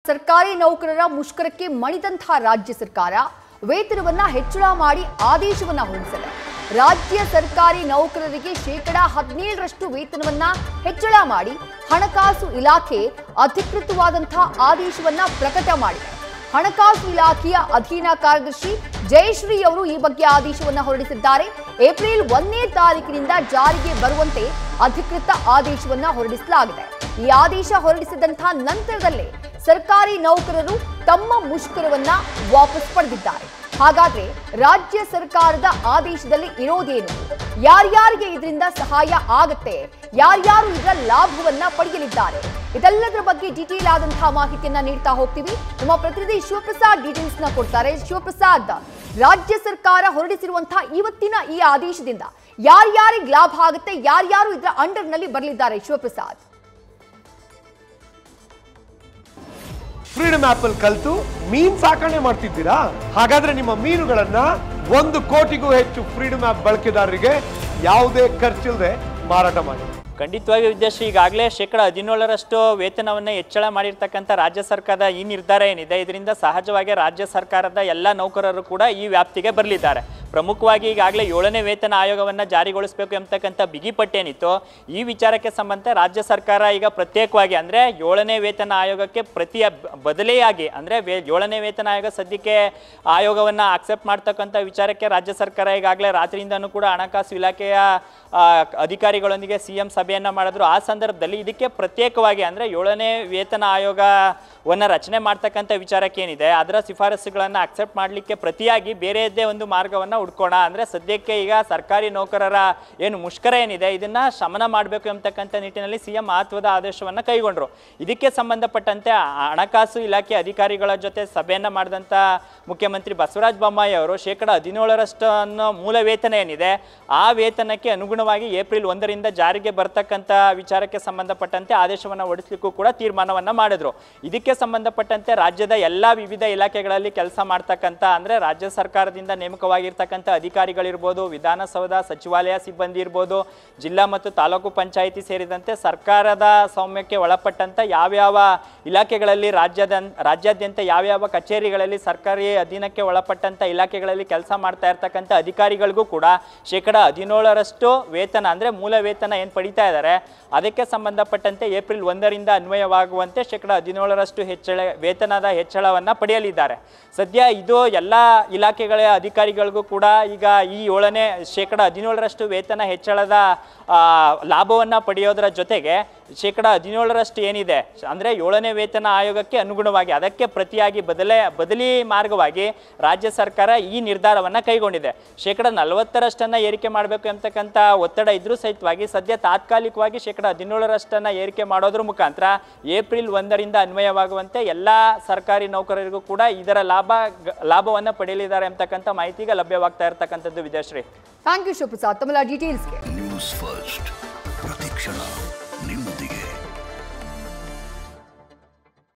ಸರ್ಕಾರಿ ನೌಕರರ ಮುಷ್ಕರಕ್ಕೆ ಮಣಿದಂತಹ ರಾಜ್ಯ ಸರ್ಕಾರ ವೇತನವನ್ನ ಹೆಚ್ಚಳ ಮಾಡಿ ಆದೇಶವನ್ನ ಹೊರಡಿಸಿದೆ ರಾಜ್ಯ ಸರ್ಕಾರಿ ನೌಕರರಿಗೆ ಶೇಕಡಾ ಹದಿನೇಳರಷ್ಟು ವೇತನವನ್ನ ಹೆಚ್ಚಳ ಮಾಡಿ ಹಣಕಾಸು ಇಲಾಖೆ ಅಧಿಕೃತವಾದಂತಹ ಆದೇಶವನ್ನ ಪ್ರಕಟ ಮಾಡಿದೆ ಹಣಕಾಸು ಇಲಾಖೆಯ ಅಧೀನ ಕಾರ್ಯದರ್ಶಿ ಜಯಶ್ರೀ ಅವರು ಈ ಬಗ್ಗೆ ಆದೇಶವನ್ನ ಹೊರಡಿಸಿದ್ದಾರೆ ಏಪ್ರಿಲ್ ಒಂದನೇ ತಾರೀಕಿನಿಂದ ಜಾರಿಗೆ ಬರುವಂತೆ ಅಧಿಕೃತ ಆದೇಶವನ್ನ ಹೊರಡಿಸಲಾಗಿದೆ ಈ ಆದೇಶ ಹೊರಡಿಸಿದಂತಹ ನಂತರದಲ್ಲೇ ಸರ್ಕಾರಿ ನೌಕರರು ತಮ್ಮ ಮುಷ್ಕರವನ್ನ ವಾಪಸ್ ಪಡೆದಿದ್ದಾರೆ ಹಾಗಾದ್ರೆ ರಾಜ್ಯ ಸರ್ಕಾರದ ಆದೇಶದಲ್ಲಿ ಇರೋದೇನು ಯಾರ್ಯಾರಿಗೆ ಇದರಿಂದ ಸಹಾಯ ಆಗತ್ತೆ ಯಾರ್ಯಾರು ಇದರ ಲಾಭವನ್ನ ಪಡೆಯಲಿದ್ದಾರೆ ಇದೆಲ್ಲದರ ಬಗ್ಗೆ ಡೀಟೇಲ್ ಆದಂತಹ ಮಾಹಿತಿಯನ್ನ ನೀಡ್ತಾ ಹೋಗ್ತೀವಿ ನಮ್ಮ ಪ್ರತಿನಿಧಿ ಶಿವಪ್ರಸಾದ್ ಡೀಟೇಲ್ಸ್ ನ ಕೊಡ್ತಾರೆ ಶಿವಪ್ರಸಾದ್ ರಾಜ್ಯ ಸರ್ಕಾರ ಹೊರಡಿಸಿರುವಂತಹ ಇವತ್ತಿನ ಈ ಆದೇಶದಿಂದ ಯಾರ್ಯಾರಿಗೆ ಲಾಭ ಆಗುತ್ತೆ ಯಾರ್ಯಾರು ಇದರ ಅಂಡರ್ ನಲ್ಲಿ ಬರಲಿದ್ದಾರೆ ಶಿವಪ್ರಸಾದ್ ಫ್ರೀಡಮ್ ಆಪ್ ಅಲ್ಲಿ ಕಲ್ತು ಮೀನ್ ಸಾಕಣೆ ಮಾಡ್ತಿದ್ದೀರಾ ಹಾಗಾದ್ರೆ ನಿಮ್ಮ ಮೀನುಗಳನ್ನ ಒಂದು ಕೋಟಿಗೂ ಹೆಚ್ಚು ಫ್ರೀಡಮ್ ಆಪ್ ಬಳಕೆದಾರರಿಗೆ ಯಾವುದೇ ಖರ್ಚಿಲ್ಲದೆ ಮಾರಾಟ ಮಾಡಿ ಖಂಡಿತವಾಗಿ ವಿದ್ಯಾಶ್ರೀ ಈಗಾಗಲೇ ಶೇಕಡ ಹದಿನೇಳರಷ್ಟು ವೇತನವನ್ನು ಹೆಚ್ಚಳ ಮಾಡಿರ್ತಕ್ಕಂಥ ರಾಜ್ಯ ಸರ್ಕಾರದ ಈ ನಿರ್ಧಾರ ಏನಿದೆ ಇದರಿಂದ ಸಹಜವಾಗಿ ರಾಜ್ಯ ಸರ್ಕಾರದ ಎಲ್ಲ ನೌಕರರು ಕೂಡ ಈ ವ್ಯಾಪ್ತಿಗೆ ಬರಲಿದ್ದಾರೆ ಪ್ರಮುಖವಾಗಿ ಈಗಾಗಲೇ ಏಳನೇ ವೇತನ ಆಯೋಗವನ್ನು ಜಾರಿಗೊಳಿಸಬೇಕು ಎಂಬತಕ್ಕಂಥ ಬಿಗಿಪಟ್ಟೇನಿತ್ತು ಈ ವಿಚಾರಕ್ಕೆ ಸಂಬಂಧ ರಾಜ್ಯ ಸರ್ಕಾರ ಈಗ ಪ್ರತ್ಯೇಕವಾಗಿ ಅಂದರೆ ಏಳನೇ ವೇತನ ಆಯೋಗಕ್ಕೆ ಪ್ರತಿ ಬದಲಿಯಾಗಿ ಅಂದರೆ ವೇ ಏಳನೇ ವೇತನ ಆಯೋಗ ಸದ್ಯಕ್ಕೆ ಆಯೋಗವನ್ನು ಅಕ್ಸೆಪ್ಟ್ ಮಾಡ್ತಕ್ಕಂಥ ವಿಚಾರಕ್ಕೆ ರಾಜ್ಯ ಸರ್ಕಾರ ಈಗಾಗಲೇ ರಾತ್ರಿಯಿಂದನೂ ಕೂಡ ಹಣಕಾಸು ಇಲಾಖೆಯ ಆ, ಅಧಿಕಾರಿಗಳೊಂದಿಗೆ ಸಿ ಎಂ ಸಭೆಯನ್ನು ಮಾಡಿದ್ರು ಆ ಸಂದರ್ಭದಲ್ಲಿ ಇದಕ್ಕೆ ಪ್ರತ್ಯೇಕವಾಗಿ ಅಂದರೆ ಏಳನೇ ವೇತನ ಆಯೋಗವನ್ನು ರಚನೆ ಮಾಡ್ತಕ್ಕಂಥ ವಿಚಾರಕ್ಕೆ ಏನಿದೆ ಅದರ ಶಿಫಾರಸುಗಳನ್ನು ಅಕ್ಸೆಪ್ಟ್ ಮಾಡಲಿಕ್ಕೆ ಪ್ರತಿಯಾಗಿ ಬೇರೆಯದ್ದೇ ಒಂದು ಮಾರ್ಗವನ್ನು ಹುಡ್ಕೋಣ ಅಂದರೆ ಸದ್ಯಕ್ಕೆ ಈಗ ಸರ್ಕಾರಿ ನೌಕರರ ಏನು ಮುಷ್ಕರ ಏನಿದೆ ಇದನ್ನು ಶಮನ ಮಾಡಬೇಕು ಎಂಬತಕ್ಕಂಥ ನಿಟ್ಟಿನಲ್ಲಿ ಸಿ ಎಂ ಮಹತ್ವದ ಆದೇಶವನ್ನು ಕೈಗೊಂಡರು ಇದಕ್ಕೆ ಸಂಬಂಧಪಟ್ಟಂತೆ ಆ ಹಣಕಾಸು ಇಲಾಖೆ ಅಧಿಕಾರಿಗಳ ಜೊತೆ ಸಭೆಯನ್ನು ಮಾಡಿದಂಥ ಮುಖ್ಯಮಂತ್ರಿ ಬಸವರಾಜ ಬೊಮ್ಮಾಯಿ ಅವರು ಶೇಕಡ ಹದಿನೇಳರಷ್ಟನ್ನು ಮೂಲ ವೇತನ ಏನಿದೆ ಆ ವೇತನಕ್ಕೆ ಅನುಗುಣವಾಗಿ ಏಪ್ರಿಲ್ ಒಂದರಿಂದ ಜಾರಿಗೆ ಬರ್ತಕ್ಕಂಥ ವಿಚಾರಕ್ಕೆ ಸಂಬಂಧಪಟ್ಟಂತೆ ಆದೇಶವನ್ನು ಹೊರಡಿಸಲಿಕ್ಕೂ ಕೂಡ ತೀರ್ಮಾನವನ್ನು ಮಾಡಿದ್ರು ಇದಕ್ಕೆ ಸಂಬಂಧಪಟ್ಟಂತೆ ರಾಜ್ಯದ ಎಲ್ಲ ವಿವಿಧ ಇಲಾಖೆಗಳಲ್ಲಿ ಕೆಲಸ ಮಾಡ್ತಕ್ಕಂಥ ಅಂದರೆ ರಾಜ್ಯ ಸರ್ಕಾರದಿಂದ ನೇಮಕವಾಗಿರ್ತಕ್ಕಂಥ ಅಧಿಕಾರಿಗಳಿರ್ಬೋದು ವಿಧಾನಸೌಧ ಸಚಿವಾಲಯ ಸಿಬ್ಬಂದಿ ಇರ್ಬೋದು ಜಿಲ್ಲಾ ಮತ್ತು ತಾಲೂಕು ಪಂಚಾಯಿತಿ ಸೇರಿದಂತೆ ಸರ್ಕಾರದ ಸೌಮ್ಯಕ್ಕೆ ಒಳಪಟ್ಟಂಥ ಯಾವ್ಯಾವ ಇಲಾಖೆಗಳಲ್ಲಿ ರಾಜ್ಯದ ರಾಜ್ಯಾದ್ಯಂತ ಯಾವ್ಯಾವ ಕಚೇರಿಗಳಲ್ಲಿ ಸರ್ಕಾರಿ ಅಧೀನಕ್ಕೆ ಒಳಪಟ್ಟಂಥ ಇಲಾಖೆಗಳಲ್ಲಿ ಕೆಲಸ ಮಾಡ್ತಾ ಇರ್ತಕ್ಕಂಥ ಅಧಿಕಾರಿಗಳಿಗೂ ಕೂಡ ಶೇಕಡ ಹದಿನೇಳರಷ್ಟು ವೇತನ ಅಂದರೆ ಮೂಲ ವೇತನ ಏನು ಪಡಿತಾ ಇದ್ದಾರೆ ಅದಕ್ಕೆ ಸಂಬಂಧಪಟ್ಟಂತೆ ಏಪ್ರಿಲ್ ಒಂದರಿಂದ ಅನ್ವಯವಾಗುವಂತೆ ಶೇಕಡ ಹದಿನೇಳರಷ್ಟು ಹೆಚ್ಚಳ ವೇತನದ ಹೆಚ್ಚಳವನ್ನು ಪಡೆಯಲಿದ್ದಾರೆ ಸದ್ಯ ಇದು ಎಲ್ಲ ಇಲಾಖೆಗಳ ಅಧಿಕಾರಿಗಳಿಗೂ ಕೂಡ ಈಗ ಈ ಏಳನೇ ಶೇಕಡ ಹದಿನೇಳರಷ್ಟು ವೇತನ ಹೆಚ್ಚಳದ ಲಾಭವನ್ನು ಪಡೆಯೋದರ ಜೊತೆಗೆ ಶೇಕಡ ಹದಿನೇಳರಷ್ಟು ಏನಿದೆ ಅಂದರೆ ಏಳನೇ ವೇತನ ಆಯೋಗಕ್ಕೆ ಅನುಗುಣವಾಗಿ ಅದಕ್ಕೆ ಪ್ರತಿಯಾಗಿ ಬದಲೇ ಬದಲಿ ಮಾರ್ಗವಾಗಿ ರಾಜ್ಯ ಸರ್ಕಾರ ಈ ನಿರ್ಧಾರವನ್ನು ಕೈಗೊಂಡಿದೆ ಶೇಕಡ ನಲವತ್ತರಷ್ಟನ್ನು ಏರಿಕೆ ಮಾಡಬೇಕು ಎಂಬತಕ್ಕಂಥ ಒತ್ತಡ ಇದ್ರೂ ಸಹಿತವಾಗಿ ಸದ್ಯ ತಾತ್ಕಾಲಿಕವಾಗಿ ಶೇಕಡ ಹದಿನೇಳರಷ್ಟನ್ನು ಏರಿಕೆ ಮಾಡೋದ್ರ ಮುಖಾಂತರ ಏಪ್ರಿಲ್ ಒಂದರಿಂದ ಅನ್ವಯವಾಗುವಂತೆ ಎಲ್ಲ ಸರ್ಕಾರಿ ನೌಕರರಿಗೂ ಕೂಡ ಇದರ ಲಾಭ ಲಾಭವನ್ನು ಪಡೆಯಲಿದ್ದಾರೆ ಎಂಬತಕ್ಕಂಥ ಮಾಹಿತಿ ಈಗ ಲಭ್ಯವಾಗ್ತಾ ಇರತಕ್ಕಂಥದ್ದು ವಿದ್ಯಾಶ್ರೀ ಥ್ಯಾಂಕ್ ಯು ಶಿವಪ್ರಸಾದ್ ತಮ್ಮೆಲ್ಲ ಡೀಟೇಲ್ಸ್ಗೆ ನ್ಯೂಸ್ ಫಸ್ಟ್ ಪ್ರತಿಕ್ಷಣ ನಿಮ್ಮೊಂದಿಗೆ